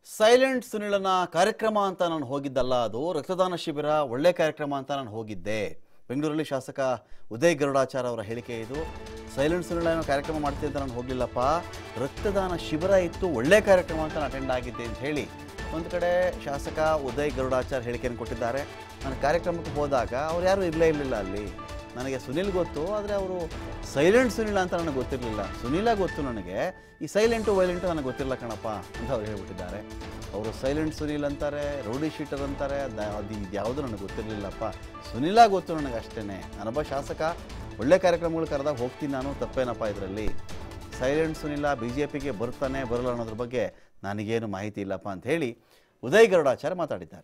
Silent ಸುನಿಲನ ಕಾರ್ಯಕ್ರಮ ಅಂತ ನಾನು ಹೋಗಿದ್ದಲ್ಲ ಅದು ರಕ್ತದಾನ ಶಿಬಿರ ಒಳ್ಳೆ ಕಾರ್ಯಕ್ರಮ ಅಂತ ನಾನು ಹೋಗಿದ್ದೆ ಬೆಂಗಳೂರಲ್ಲಿ ಶಾಸಕ ಉದಯ್ ಗರುಡಾಚಾರ್ ಅವರ ಹೇಳಿಕೆ ಇದು ಸೈಲೆಂಟ್ ಸುನಿಲ ಏನೋ ಕಾರ್ಯಕ್ರಮ ಮಾಡ್ತೀನಿ ಅಂತ ನಾನು ಹೋಗಲಿಲ್ಲಪ್ಪ ರಕ್ತದಾನ ಶಿಬಿರ ಇತ್ತು ಒಳ್ಳೆ ಕಾರ್ಯಕ್ರಮ ಅಂತ ನಾನು ಅಟೆಂಡ್ ಆಗಿದ್ದೆ ಅಂತ ಹೇಳಿ ಒಂದು ಕಡೆ ಶಾಸಕ ಉದಯ್ ಗರುಡಾಚಾರ್ ಹೇಳಿಕೆಯನ್ನು ಕೊಟ್ಟಿದ್ದಾರೆ ನಾನು ಕಾರ್ಯಕ್ರಮಕ್ಕೆ ಹೋದಾಗ ಅವ್ರು ಯಾರೂ ಇರಲೇ ಇರಲಿಲ್ಲ ಅಲ್ಲಿ ನನಗೆ ಸುನಿಲ್ ಗೊತ್ತು ಆದರೆ ಅವರು ಸೈಲೆಂಟ್ ಸುನಿಲ ಅಂತ ನನಗೆ ಗೊತ್ತಿರಲಿಲ್ಲ ಸುನಿಲ ಗೊತ್ತು ನನಗೆ ಈ ಸೈಲೆಂಟು ವೈಲೆಂಟು ನನಗೆ ಗೊತ್ತಿರಲ್ಲ ಕಣಪ್ಪ ಅಂತ ಅವ್ರು ಹೇಳ್ಬಿಟ್ಟಿದ್ದಾರೆ ಅವರು ಸೈಲೆಂಟ್ ಸುನಿಲ್ ಅಂತಾರೆ ರೌಡಿ ಶೀಟರ್ ಅಂತಾರೆ ಅದ- ಅದು ಇದು ಯಾವುದು ನನಗೆ ಗೊತ್ತಿರಲಿಲ್ಲಪ್ಪ ಸುನಿಲ ಗೊತ್ತು ನನಗೆ ಅಷ್ಟೇ ನಾನೊಬ್ಬ ಶಾಸಕ ಒಳ್ಳೆ ಕಾರ್ಯಕ್ರಮಗಳು ಕರೆದಾಗ ಹೋಗ್ತೀನಿ ನಾನು ತಪ್ಪೇನಪ್ಪ ಇದರಲ್ಲಿ ಸೈಲೆಂಟ್ ಸುನಿಲ ಬಿ ಜೆ ಪಿಗೆ ಬರ್ತಾನೆ ಬರಲ್ಲ ಅನ್ನೋದ್ರ ಬಗ್ಗೆ ನನಗೇನು ಮಾಹಿತಿ ಇಲ್ಲಪ್ಪ ಅಂತ ಹೇಳಿ ಉದಯ್ ಗರುಡಾಚಾರ್ಯ ಮಾತಾಡಿದ್ದಾರೆ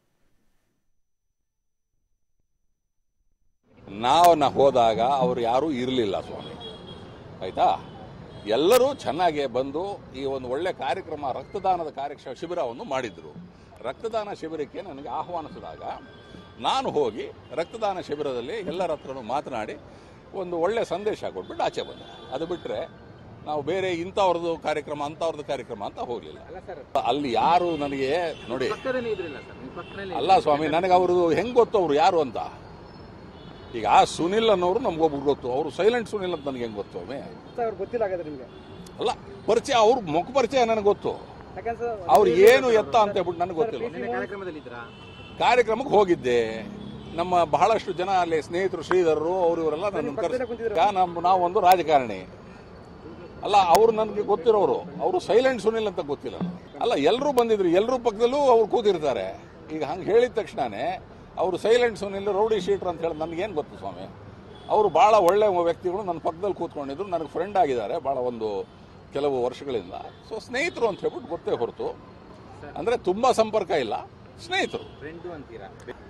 ನಾವು ನ ಹೋದಾಗ ಅವರು ಯಾರೂ ಇರಲಿಲ್ಲ ಸ್ವಾಮಿ ಆಯ್ತಾ ಎಲ್ಲರೂ ಚೆನ್ನಾಗೇ ಬಂದು ಈ ಒಂದು ಒಳ್ಳೆ ಕಾರ್ಯಕ್ರಮ ರಕ್ತದಾನದ ಕಾರ್ಯ ಶಿಬಿರವನ್ನು ಮಾಡಿದ್ರು ರಕ್ತದಾನ ಶಿಬಿರಕ್ಕೆ ನನಗೆ ಆಹ್ವಾನಿಸಿದಾಗ ನಾನು ಹೋಗಿ ರಕ್ತದಾನ ಶಿಬಿರದಲ್ಲಿ ಎಲ್ಲರ ಹತ್ರನೂ ಮಾತನಾಡಿ ಒಂದು ಒಳ್ಳೆ ಸಂದೇಶ ಕೊಟ್ಬಿಟ್ಟು ಆಚೆ ಬಂದೆ ಅದು ಬಿಟ್ಟರೆ ನಾವು ಬೇರೆ ಇಂಥವ್ರದ್ದು ಕಾರ್ಯಕ್ರಮ ಅಂಥವ್ರದ್ದು ಕಾರ್ಯಕ್ರಮ ಅಂತ ಹೋಗಲಿಲ್ಲ ಅಲ್ಲ ಸರ್ ಅಲ್ಲಿ ಯಾರು ನನಗೆ ನೋಡಿ ಪಕ್ಕದಲ್ಲಿ ಇದ್ರಿಲ್ಲ ಸರ್ ನಿಮ್ಮ ಪಕ್ಕದಲ್ಲಿ ಅಲ್ಲ ಸ್ವಾಮಿ ನನಗೆ ಅವ್ರದ್ದು ಹೆಂಗ್ ಗೊತ್ತು ಅವ್ರು ಯಾರು ಅಂತ ಈಗ ಆ ಸುನಿಲ್ ಅನ್ನೋರು ನಮ್ಗೊಬ್ರು ಗೊತ್ತು ಅವರು ಸೈಲೆಂಟ್ ಸುನಿಲ್ ಅಂತ ನನಗೆ ಹೆಂಗ್ ಗೊತ್ತು ಸ್ವಾಮಿ ಅವ್ರು ಗೊತ್ತಿಲ್ಲ ಹಾಗಾದ್ರೆ ನಿಮ್ಗೆ ಅಲ್ಲ ಪರಿಚಯ ಅವ್ರ ಮುಖ ಪರಿಚಯ ನನಗೆ ಗೊತ್ತು ಯಾಕಂದ್ರೆ ಸರ್ ಅವ್ರು ಏನು ಎತ್ತ ಅಂತ ಹೇಳ್ಬಿಟ್ಟು ನನಗೆ ಗೊತ್ತಿಲ್ಲ ನಿನ್ನೆ ಕಾರ್ಯಕ್ರಮದಲ್ಲಿ ಇದ್ರಾ ಕಾರ್ಯಕ್ರಮಕ್ಕೆ ಹೋಗಿದ್ದೆ ನಮ್ಮ ಬಹಳಷ್ಟು ಜನ ಅಲ್ಲಿ ಸ್ನೇಹಿತರು ಶ್ರೀಧರರು ಅವರು ಇವರೆಲ್ಲ ನನ್ನ ಪಕ್ಕದಲ್ಲೇ ಕುಂತಿದ್ರು. ಕರೆಸಿ ನಮ್ಮ ನಾವು ಒಂದು ರಾಜಕಾರಣಿ ಅಲ್ಲ ಅವ್ರು ನನಗೆ ಗೊತ್ತಿರೋರು ಅವರು ಸೈಲೆಂಟ್ ಸುನಿಲ್ ಅಂತ ಗೊತ್ತಿಲ್ಲ ನನಗೆ. ಅಲ್ಲ ಎಲ್ಲರೂ ಬಂದಿದ್ರು ಎಲ್ಲರೂ ಪಕ್ಕದಲ್ಲೂ ಅವ್ರು ಕೂತಿರ್ತಾರೆ ಈಗ ಹಂಗೆ ಹೇಳಿದ ತಕ್ಷಣನೇ ಅವರು ಸೈಲೆಂಟ್ ಸುನಿಲ್ ರೌಡಿ ಶೀಟ್ರ್ ಅಂತ ಹೇಳಿ ನನಗೇನು ಗೊತ್ತು ಸ್ವಾಮಿ ಅವರು ಭಾಳ ಒಳ್ಳೆ ವ್ಯಕ್ತಿಗಳು ನನ್ನ ಪಕ್ಕದಲ್ಲಿ ಕೂತ್ಕೊಂಡಿದ್ರು ನನಗೆ ಫ್ರೆಂಡ್ ಆಗಿದ್ದಾರೆ ಭಾಳ ಒಂದು ಕೆಲವು ವರ್ಷಗಳಿಂದ ಸೊ ಸ್ನೇಹಿತರು ಅಂತ ಹೇಳ್ಬಿಟ್ಟು ಗೊತ್ತೇ ಹೊರತು ಅಂದರೆ ತುಂಬ ಸಂಪರ್ಕ ಇಲ್ಲ ಸ್ನೇಹಿತರು ಫ್ರೆಂಡು ಅಂತೀರಾ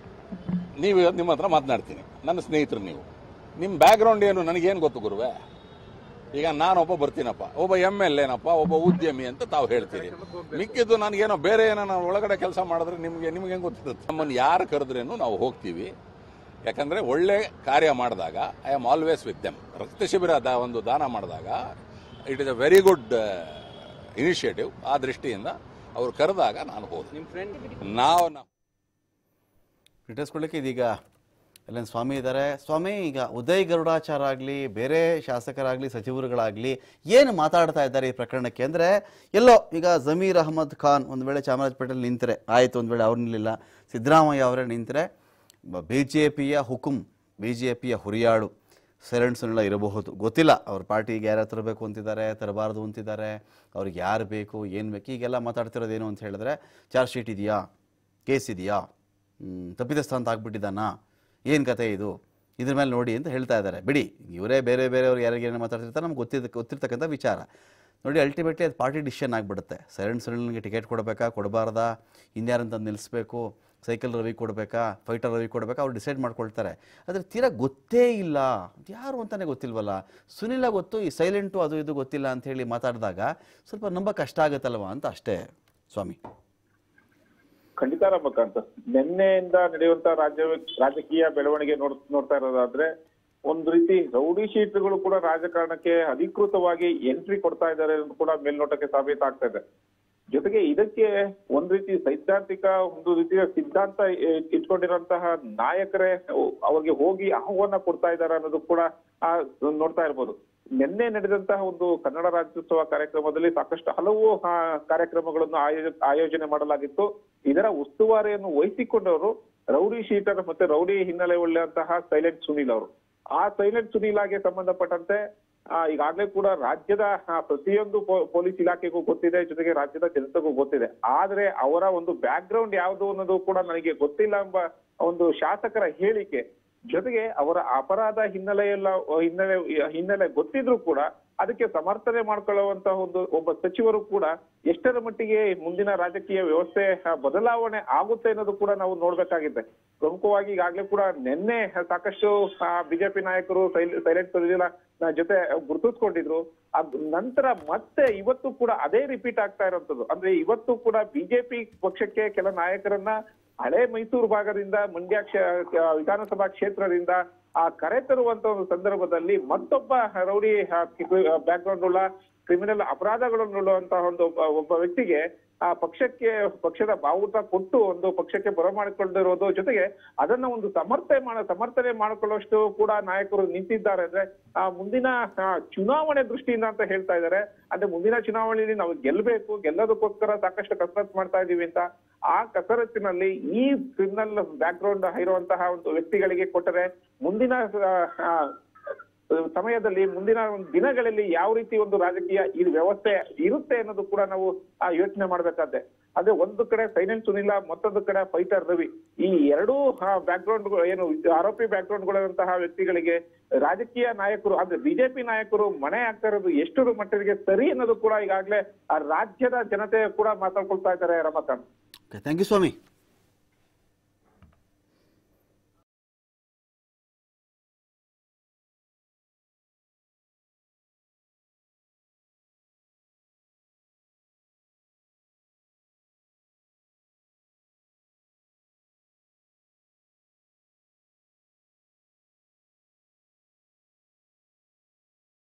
ನೀವು ನಿಮ್ಮ ಹತ್ರ ಮಾತನಾಡ್ತೀನಿ ನನ್ನ ಸ್ನೇಹಿತರು ನೀವು ನಿಮ್ಮ ಬ್ಯಾಕ್ಗ್ರೌಂಡ್ ಏನು ನನಗೇನು ಗೊತ್ತು ಗುರುವೆ ಈಗ ನಾನೊಬ್ಬ ಬರ್ತೀನಪ್ಪ ಒಬ್ಬ ಎಮ್ ಎಲ್ ಏನಪ್ಪ ಒಬ್ಬ ಉದ್ಯಮಿ ಅಂತ ತಾವು ಹೇಳ್ತೀರಿ ಮಿಕ್ಕಿದ್ದು ನನಗೇನೋ ಬೇರೆ ಏನೋ ನಾನು ಒಳಗಡೆ ಕೆಲಸ ಮಾಡಿದ್ರೆ ನಿಮಗೆ ನಿಮ್ಗೆ ಹೆಂಗೆ ಗೊತ್ತಿರುತ್ತೆ ನಮ್ಮನ್ನು ಯಾರು ಕರೆದ್ರೇನು ನಾವು ಹೋಗ್ತೀವಿ ಯಾಕಂದರೆ ಒಳ್ಳೆ ಕಾರ್ಯ ಮಾಡಿದಾಗ I am always with them ರಕ್ತ ಶಿಬಿರ ದಾ ಒಂದು ದಾನ ಮಾಡಿದಾಗ it is a very good initiative ಆ ದೃಷ್ಟಿಯಿಂದ ಅವ್ರು ಕರೆದಾಗ ನಾನು ಹೋದೆ ನಿಮ್ಮ ಫ್ರೆಂಡ್ ನಾವು ನಾವು ಇಟ್ಟಿಸ್ಕೊಳ್ಳಿಕ್ಕೆ ಇದೀಗ ಅಲ್ಲೇನು ಸ್ವಾಮಿ ಇದ್ದಾರೆ ಸ್ವಾಮಿ ಈಗ ಉದಯ್ ಗರುಡಾಚಾರ ಆಗಲಿ ಬೇರೆ ಶಾಸಕರಾಗಲಿ ಸಚಿವರುಗಳಾಗಲಿ ಏನು ಮಾತಾಡ್ತಾ ಇದ್ದಾರೆ ಈ ಪ್ರಕರಣಕ್ಕೆ ಅಂದರೆ ಎಲ್ಲೋ ಈಗ ಜಮೀರ್ ಅಹಮದ್ ಖಾನ್ ಒಂದು ವೇಳೆ ಚಾಮರಾಜಪೇಟೆಯಲ್ಲಿ ನಿಂತರೆ ಆಯಿತು ಒಂದು ವೇಳೆ ಅವ್ರು ನಿಲ್ಲಿಲ್ಲ ಸಿದ್ದರಾಮಯ್ಯ ಅವರೇ ನಿಂತರೆ ಬಿ ಜೆ ಪಿಯ ಹುಕುಂ ಬಿ ಜೆ ಪಿಯ ಹುರಿಯಾಳು ಸೈಲೆಂಟ್ ಸುನಿಲ ಇರಬಹುದು ಗೊತ್ತಿಲ್ಲ ಅವ್ರ ಪಾರ್ಟಿಗೆ ಯಾರು ತರಬೇಕು ಅಂತಿದ್ದಾರೆ ತರಬಾರ್ದು ಅಂತಿದ್ದಾರೆ ಅವ್ರಿಗೆ ಯಾರು ಬೇಕು ಏನು ಬೇಕು ಈಗೆಲ್ಲ ಮಾತಾಡ್ತಿರೋದೇನು ಅಂತ ಹೇಳಿದ್ರೆ ಚಾರ್ಜ್ ಶೀಟ್ ಇದೆಯಾ ಕೇಸ್ ಇದೆಯಾ ಹ್ಮ್, ತಪ್ಪಿತಸ್ಥ ಅಂತ ಆಗ್ಬಿಟ್ಟಿದ್ದಾನಾ ಏನು ಕತೆ ಇದು ಇದ್ರ ಮೇಲೆ ನೋಡಿ ಅಂತ ಹೇಳ್ತಾ ಇದ್ದಾರೆ ಬಿಡಿ ಇವರೇ ಬೇರೆ ಬೇರೆಯವ್ರು ಯಾರಿಗೆ ಏನೇನು ಮಾತಾಡ್ತಿರ್ತಾರೆ ನಮ್ಗೆ ಗೊತ್ತಿದ್ದ ಗೊತ್ತಿರ್ತಕ್ಕಂಥ ವಿಚಾರ ನೋಡಿ ಅಲ್ಟಿಮೇಟ್ಲಿ ಅದು ಪಾರ್ಟಿ ಡಿಸಿಷನ್ ಆಗಿಬಿಡುತ್ತೆ ಸೈಲೆಂಟ್ ಸುನಿಲ್ಗೆ ಟಿಕೆಟ್ ಕೊಡಬೇಕಾ ಕೊಡಬಾರ್ದಾ ಇನ್ಯಾರಂತ ನಿಲ್ಲಿಸ್ಬೇಕು ಸೈಕಲ್ ರವಿ ಕೊಡಬೇಕಾ ಫೈಟರ್ ರವಿ ಕೊಡಬೇಕಾ ಅವ್ರು ಡಿಸೈಡ್ ಮಾಡ್ಕೊಳ್ತಾರೆ ಆದರೆ ತೀರಾ ಗೊತ್ತೇ ಇಲ್ಲ ಅದು ಯಾರು ಅಂತಲೇ ಗೊತ್ತಿಲ್ವಲ್ಲ ಸುನಿಲ ಗೊತ್ತು ಈ ಸೈಲೆಂಟು ಅದು ಇದು ಗೊತ್ತಿಲ್ಲ ಅಂತ ಹೇಳಿ ಮಾತಾಡಿದಾಗ ಸ್ವಲ್ಪ ನಂಬ ಕಷ್ಟ ಆಗುತ್ತಲ್ವ ಅಂತ ಅಷ್ಟೇ ಸ್ವಾಮಿ ಖಂಡಿತ ರಮಕಾಂತ್ ನಿನ್ನೆಯಿಂದ ನಡೆಯುವಂತ ರಾಜ್ಯ ರಾಜಕೀಯ ಬೆಳವಣಿಗೆ ನೋಡ್ ನೋಡ್ತಾ ಇರೋದಾದ್ರೆ ಒಂದ್ ರೀತಿ ರೌಡಿ ಶೀಟ್ಗಳು ಕೂಡ ರಾಜಕಾರಣಕ್ಕೆ ಅಧಿಕೃತವಾಗಿ ಎಂಟ್ರಿ ಕೊಡ್ತಾ ಇದ್ದಾರೆ ಅನ್ನೋದು ಕೂಡ ಮೇಲ್ನೋಟಕ್ಕೆ ಸಾಬೀತಾಗ್ತಾ ಇದೆ ಜೊತೆಗೆ ಇದಕ್ಕೆ ಒಂದ್ ರೀತಿ ಸೈದ್ಧಾಂತಿಕ ಒಂದು ರೀತಿಯ ಸಿದ್ಧಾಂತ ಇ- ಇಟ್ಕೊಂಡಿರುವಂತಹ ನಾಯಕರೇ ಅವ್ರಿಗೆ ಹೋಗಿ ಆಹ್ವಾನ ಕೊಡ್ತಾ ಇದ್ದಾರೆ ಅನ್ನೋದು ಕೂಡ ಆ, ನೋಡ್ತಾ ಇರ್ಬೋದು ನಿನ್ನೆ ನಡೆದಂತಹ ಒಂದು ಕನ್ನಡ ರಾಜ್ಯೋತ್ಸವ ಕಾರ್ಯಕ್ರಮದಲ್ಲಿ ಸಾಕಷ್ಟು ಹಲವು ಆ, ಕಾರ್ಯಕ್ರಮಗಳನ್ನು ಆಯೋಜ ಆಯೋಜನೆ ಮಾಡಲಾಗಿತ್ತು ಇದರ ಉಸ್ತುವಾರಿಯನ್ನು ವಹಿಸಿಕೊಂಡವರು ರೌಡಿ ಶೀಟರ್ ಮತ್ತೆ ರೌಡಿ ಹಿನ್ನೆಲೆ ಉಳ್ಳಂತಹ ಸೈಲೆಂಟ್ ಸುನೀಲ್ ಅವರು ಆ ಸೈಲೆಂಟ್ ಸುನೀಲಾಗೆ ಸಂಬಂಧಪಟ್ಟಂತೆ ಆ, ಈಗಾಗ್ಲೇ ಕೂಡ ರಾಜ್ಯದ ಆ, ಪ್ರತಿಯೊಂದು ಪೊ- ಪೊಲೀಸ್ ಇಲಾಖೆಗೂ ಗೊತ್ತಿದೆ ಜೊತೆಗೆ ರಾಜ್ಯದ ಜನತೆಗೂ ಗೊತ್ತಿದೆ ಆದ್ರೆ ಅವರ ಒಂದು ಬ್ಯಾಕ್ ಗ್ರೌಂಡ್ ಯಾವುದು ಅನ್ನೋದು ಕೂಡ ನನಗೆ ಗೊತ್ತಿಲ್ಲ ಎಂಬ ಒಂದು ಶಾಸಕರ ಹೇಳಿಕೆ ಜೊತೆಗೆ ಅವರ ಅಪರಾಧ ಹಿನ್ನೆಲೆಯೆಲ್ಲ ಹಿನ್ನೆಲೆ ಹಿನ್ನೆಲೆ ಗೊತ್ತಿದ್ರು ಕೂಡ ಅದಕ್ಕೆ ಸಮರ್ಥನೆ ಮಾಡ್ಕೊಳ್ಳುವಂತಹ ಒಂದು ಒಬ್ಬ ಸಚಿವರು ಕೂಡ ಎಷ್ಟರ ಮಟ್ಟಿಗೆ ಮುಂದಿನ ರಾಜಕೀಯ ವ್ಯವಸ್ಥೆ ಆ, ಬದಲಾವಣೆ ಆಗುತ್ತೆ ಅನ್ನೋದು ಕೂಡ ನಾವು ನೋಡ್ಬೇಕಾಗಿದೆ ಪ್ರಮುಖವಾಗಿ ಈಗಾಗ್ಲೇ ಕೂಡ ನಿನ್ನೆ ಸಾಕಷ್ಟು ಬಿಜೆಪಿ ನಾಯಕರು ಸೈಲೆಂಟ್ ಸುನಿಲ ಜೊತೆ ಗುರುತಿಸ್ಕೊಂಡಿದ್ರು ಅದ್ ನಂತರ ಮತ್ತೆ ಇವತ್ತು ಕೂಡ ಅದೇ ರಿಪೀಟ್ ಆಗ್ತಾ ಇರೋಂಥದ್ದು ಅಂದ್ರೆ ಇವತ್ತು ಕೂಡ ಬಿಜೆಪಿ ಪಕ್ಷಕ್ಕೆ ಕೆಲ ನಾಯಕರನ್ನ ಹಳೆ ಮೈಸೂರು ಭಾಗದಿಂದ ಮಂಡ್ಯ ಕ್ಷೇ ವಿಧಾನಸಭಾ ಕ್ಷೇತ್ರದಿಂದ ಆ ಕರೆ ತರುವಂತ ಒಂದು ಸಂದರ್ಭದಲ್ಲಿ ಮತ್ತೊಬ್ಬ ರೌಡಿ ಬ್ಯಾಕ್ ಗ್ರೌಂಡ್ ಉಳ್ಳ ಕ್ರಿಮಿನಲ್ ಅಪರಾಧಗಳನ್ನುಳ್ಳುವಂತಹ ಒಂದು ಒಬ್ಬ ಒಬ್ಬ ವ್ಯಕ್ತಿಗೆ ಆ ಪಕ್ಷಕ್ಕೆ ಪಕ್ಷದ ಬಾವುಟ ಕೊಟ್ಟು ಒಂದು ಪಕ್ಷಕ್ಕೆ ಬರಮಾಡಿಕೊಂಡಿರೋದು ಜೊತೆಗೆ ಅದನ್ನ ಒಂದು ಸಮರ್ಥನೆ ಮಾಡ ಸಮರ್ಥನೆ ಮಾಡಿಕೊಳ್ಳುವಷ್ಟು ಕೂಡ ನಾಯಕರು ನಿಂತಿದ್ದಾರೆ ಅಂದ್ರೆ ಆ ಮುಂದಿನ ಆ, ಚುನಾವಣೆ ದೃಷ್ಟಿಯಿಂದ ಅಂತ ಹೇಳ್ತಾ ಇದ್ದಾರೆ ಅಂದ್ರೆ ಮುಂದಿನ ಚುನಾವಣೆಯಲ್ಲಿ ನಾವು ಗೆಲ್ಲಬೇಕು ಗೆಲ್ಲೋದಕ್ಕೋಸ್ಕರ ಸಾಕಷ್ಟು ಕಸರತ್ತು ಮಾಡ್ತಾ ಇದೀವಿ ಅಂತ ಆ ಕಸರತ್ತಿನಲ್ಲಿ ಈ ಕ್ರಿಮಿನಲ್ ಬ್ಯಾಕ್ ಗ್ರೌಂಡ್ ಇರುವಂತಹ ಒಂದು ವ್ಯಕ್ತಿಗಳಿಗೆ ಕೊಟ್ಟರೆ ಮುಂದಿನ ಆ, ಆ, ಸಮಯದಲ್ಲಿ ಮುಂದಿನ ಒಂದು ದಿನಗಳಲ್ಲಿ ಯಾವ ರೀತಿ ಒಂದು ರಾಜಕೀಯ ಈ ವ್ಯವಸ್ಥೆ ಇರುತ್ತೆ ಅನ್ನೋದು ಕೂಡ ನಾವು ಆ ಯೋಚನೆ ಮಾಡ್ಬೇಕಾದ್ರೆ ಅದೇ ಒಂದು ಕಡೆ ಸೈಲೆಂಟ್ ಸುನಿಲ ಮತ್ತೊಂದು ಕಡೆ ಫೈಟರ್ ರವಿ ಈ ಎರಡೂ ಬ್ಯಾಕ್ ಗ್ರೌಂಡ್ ಏನು ಆರೋಪಿ ಬ್ಯಾಕ್ ಗ್ರೌಂಡ್ ಗಳಂತಹ ವ್ಯಕ್ತಿಗಳಿಗೆ ರಾಜಕೀಯ ನಾಯಕರು ಅಂದ್ರೆ ಬಿಜೆಪಿ ನಾಯಕರು ಮನೆ ಆಗ್ತಾ ಇರೋದು ಎಷ್ಟರ ಮಟ್ಟಿಗೆ ಸರಿ ಅನ್ನೋದು ಕೂಡ ಈಗಾಗಲೇ ಆ ರಾಜ್ಯದ ಜನತೆ ಕೂಡ ಮಾತಾಡ್ಕೊಳ್ತಾ ಇದ್ದಾರೆ Ramakant okay thank you Swami